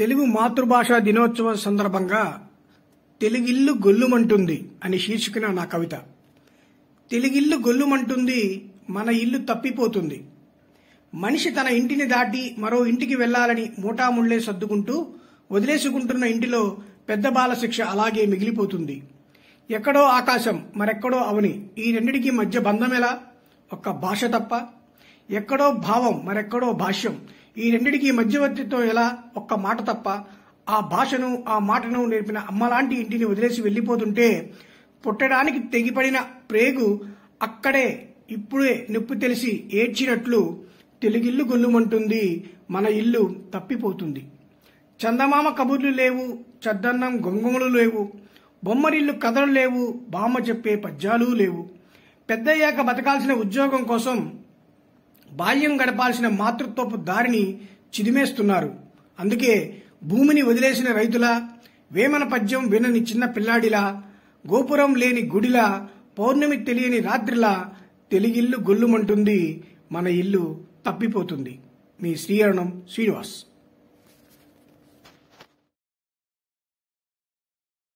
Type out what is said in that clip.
తెలుగు మాతృభాషా దినోత్సవం సందర్భంగా తెలుగిల్లు గొల్లుమంటుంది అని శీర్షికన నా కవిత తెలుగిల్లు గొల్లుమంటుంది మన ఇల్లు తప్పిపోతుంది మనిషి తన ఇంటిని దాటి మరో ఇంటికి వెళ్లాలని మూటాముళ్లే సర్దుకుంటూ వదిలేసుకుంటున్న ఇంటిలో పెద్ద బాల శిక్ష అలాగే మిగిలిపోతుంది ఎక్కడో ఆకాశం మరెక్కడో అవని ఈ రెండిటికి మధ్య బంధం ఎలా ఒక్క భాష తప్ప ఎక్కడో భావం మరెక్కడో భాష్యం ఈ రెండిటికి మధ్యవర్తిత్వం ఎలా ఒక్క మాట తప్ప ఆ భాషను ఆ మాటను నేర్పిన అమ్మలాంటి ఇంటిని వదిలేసి వెళ్లిపోతుంటే పుట్టడానికి తెగిపడిన ప్రేగు అక్కడే ఇప్పుడే నొప్పి తెలిసి ఏడ్చినట్లు తెలుగిల్లు గొల్లుమంటుంది మన ఇల్లు తప్పిపోతుంది చందమామ కబుర్లు లేవు చద్దన్నం గొంగములు లేవు బొమ్మరిల్లు కథలు లేవు బామ్మ చెప్పే పద్యాలు లేవు పెద్దయ్యాక బతకాల్సిన ఉద్యోగం కోసం బాల్యం గడపాల్సిన మాతృత్వపు దారిని చిదిమేస్తున్నారు అందుకే భూమిని వదిలేసిన రైతులా వేమన పద్యం వినని చిన్న పిల్లాడిలా గోపురం లేని గుడిలా పౌర్ణమి తెలియని రాత్రిలా తెలుగిల్లు గొల్లుమంటుంది మన ఇల్లు తప్పిపోతుంది మీ శ్రీరణం శ్రీనివాస్